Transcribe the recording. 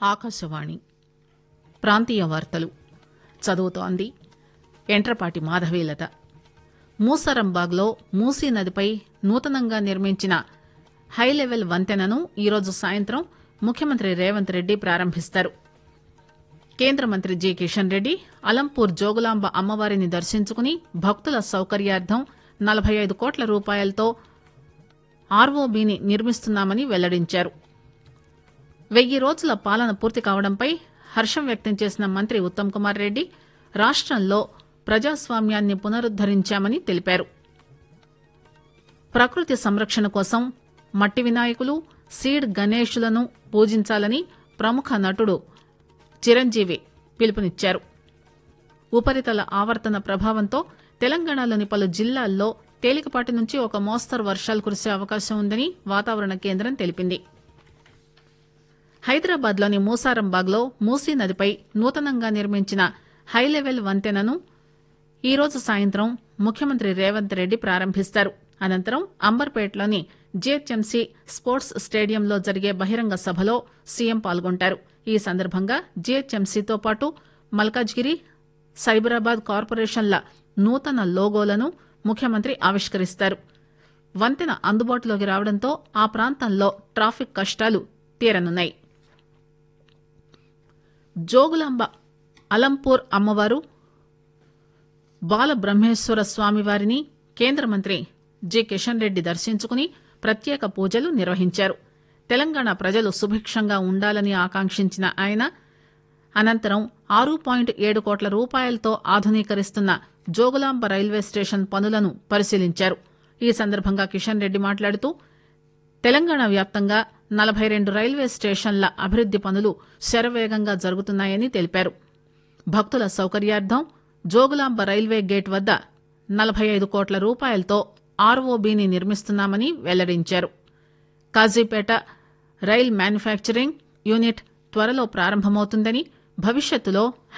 ఆకాశవాణి ప్రాంతీయ వార్తలు చదువుతోంది ఎంట్రపాటి మాధవీలత మూసరంబాగ్లో మూసీ నదిపై నూతనంగా నిర్మించిన హైలెవెల్ వంతెనను ఈరోజు సాయంత్రం ముఖ్యమంత్రి రేవంత్ రెడ్డి ప్రారంభిస్తారు కేంద్ర మంత్రి జి కిషన్ రెడ్డి అలంపూర్ జోగులాంబ అమ్మవారిని దర్శించుకుని భక్తుల సౌకర్యార్థం నలభై ఐదు కోట్ల రూపాయలతో ఆర్ఓబీని నిర్మిస్తున్నామని వెల్లడించారు వెయ్యి రోజుల పాలన పూర్తి కావడంపై హర్షం వ్యక్తం చేసిన మంత్రి ఉత్తమ్ కుమార్ రెడ్డి రాష్టంలో ప్రజాస్వామ్యాన్ని పునరుద్దరించామని తెలిపారు ప్రకృతి సంరక్షణ కోసం మట్టి వినాయకులు సీడ్ గణేషులను పూజించాలని ప్రముఖ నటుడు చిరంజీవి పిలుపునిచ్చారు ఉపరితల ఆవర్తన ప్రభావంతో తెలంగాణలోని పలు జిల్లాల్లో తేలికపాటి నుంచి ఒక మోస్తరు వర్షాలు కురిసే అవకాశం ఉందని వాతావరణ కేంద్రం తెలిపింది హైదరాబాద్లోని మూసారంబాగ్లో మూసీ నదిపై నూతనంగా నిర్మించిన హైలెవెల్ వంతెనను ఈరోజు సాయంత్రం ముఖ్యమంత్రి రేవంత్ రెడ్డి ప్రారంభిస్తారు అనంతరం అంబర్పేటలోని జీహెచ్ఎంసీ స్పోర్ట్స్ స్టేడియంలో జరిగే బహిరంగ సభలో సీఎం పాల్గొంటారు ఈ సందర్భంగా జీహెచ్ఎంసీతో పాటు మల్కాజ్గిరి సైబరాబాద్ కార్పొరేషన్ల నూతన లోగోలను ముఖ్యమంత్రి ఆవిష్కరిస్తారు వంతెన అందుబాటులోకి రావడంతో ఆ ప్రాంతంలో ట్రాఫిక్ కష్టాలు తీరనున్నాయి జోగులాంబ అలంపూర్ అమ్మవారు బాలబ్రహ్మేశ్వర స్వామివారిని కేంద్ర మంత్రి జి కిషన్ రెడ్డి దర్శించుకుని ప్రత్యేక పూజలు నిర్వహించారు తెలంగాణ ప్రజలు సుభిక్షంగా ఉండాలని ఆకాంక్షించిన ఆయన అనంతరం ఆరు పాయింట్ ఏడు కోట్ల రూపాయలతో ఆధునీకరిస్తున్న జోగులాంబ రైల్వే స్టేషన్ పనులను పరిశీలించారు ఈ సందర్భంగా కిషన్ రెడ్డి మాట్లాడుతూ తెలంగాణ వ్యాప్తంగా నలభై రెండు రైల్వే స్టేషన్ల అభివృద్ది పనులు శరవేగంగా జరుగుతున్నాయని తెలిపారు భక్తుల సౌకర్యార్థం జోగులాంబ రైల్వే గేట్ వద్ద నలభై ఐదు కోట్ల రూపాయలతో ఆర్ఓబీని నిర్మిస్తున్నామని వెల్లడించారు కాజీపేట రైల్ మ్యానుఫ్యాక్చరింగ్ యూనిట్ త్వరలో ప్రారంభమవుతుందని భవిష్యత్తులో